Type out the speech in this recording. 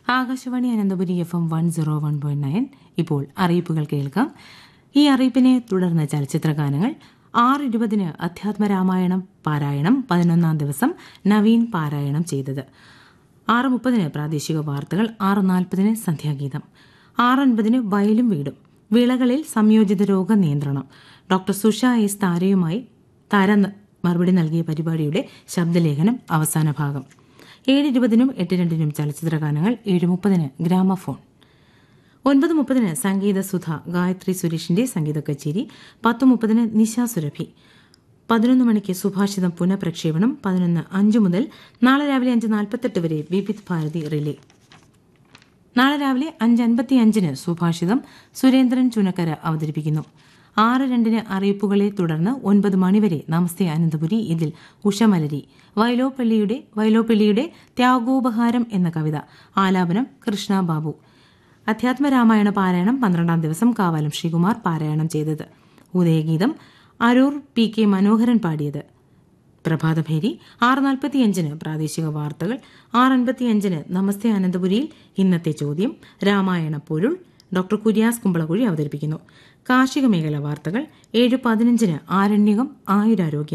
Akashvani Ananthapuri F M one zero one point nine ഇപ്പോൾ അറിയിപ്പുകൾ കേൾക്കാം ഈ അറിയിപ്പിനെ തുടർന്ന് ചലച്ചിത്ര ഗാനങ്ങൾ ആറ് ഇരുപതിന് അധ്യാത്മരാമായണം പാരായണം പതിനൊന്നാം ദിവസം നവീൻ പാരായണം ചെയ്തത് ആറ് മുപ്പതിന് പ്രാദേശിക വാർത്തകൾ ആറ് നാൽപ്പതിന് സന്ധ്യാഗീതം ആറ് അൻപതിന് വയലും വീടും വിളകളിൽ സംയോജിത രോഗ നിയന്ത്രണം ഡോക്ടർ സുഷ എസ് താരയുമായി താര ന- മറുപടി നൽകിയ പരിപാടിയുടെ ശബ്ദലേഖനം അവസാന ഭാഗം ഏഴ് ഇരുപതിനും എട്ട് രണ്ടിനും ചലച്ചിത്ര ഗാനങ്ങൾ ഏഴ് മുപ്പതിന് ഗ്രാമഫോൺ ഒൻപത് മുപ്പതിന് സംഗീത സുധ ഗായത്രി സുരേഷിന്റെ സംഗീത കച്ചേരി പത്ത് മുപ്പതിന് നിശ സുരഭി പതിനൊന്ന് മണിക്ക് സുഭാഷിതം പുനഃപ്രക്ഷേപണം പതിനൊന്ന് അഞ്ച് മുതൽ നാളെ രാവിലെ അഞ്ച് നാൽപ്പത്തെട്ട് വരെ വിവിധ് ഭാരതി റിലേ നാളെ രാവിലെ അഞ്ച് അൻപത്തി അഞ്ചിന് സുഭാഷിതം സുരേന്ദ്രൻ ചുനക്കര അവതരിപ്പിക്കുന്നു ആറ് രണ്ടിന് അറിയിപ്പുകളെ തുടർന്ന് ഒൻപത് മണിവരെ നമസ്തേ അനന്തപുരി ഇതിൽ ഉഷമലരി വയലോപ്പള്ളിയുടെ വയലോപ്പള്ളിയുടെ ത്യാഗോപഹാരം എന്ന കവിത ആലാപനം കൃഷ്ണ ബാബു അധ്യാത്മരാമായണ പാരായണം പന്ത്രണ്ടാം ദിവസം കാവാലം ശ്രീകുമാർ പാരായണം ചെയ്തത് ഉദയഗീതം അരൂർ പി കെ മനോഹരൻ പാടിയത് പ്രഭാതഭേരി ആറ് നാൽപ്പത്തിയഞ്ചിന് പ്രാദേശിക വാർത്തകൾ ആറ് അൻപത്തിയഞ്ചിന് നമസ്തേ അനന്തപുരിയിൽ ഇന്നത്തെ ചോദ്യം രാമായണ പൊരുൾ ഡോക്ടർ കുര്യാസ് കുമ്പളകുഴി അവതരിപ്പിക്കുന്നു കാർഷിക മേഖല വാർത്തകൾ ഏഴ് പതിനഞ്ചിന് ആരണ്യകം ആയുരാരോഗ്യം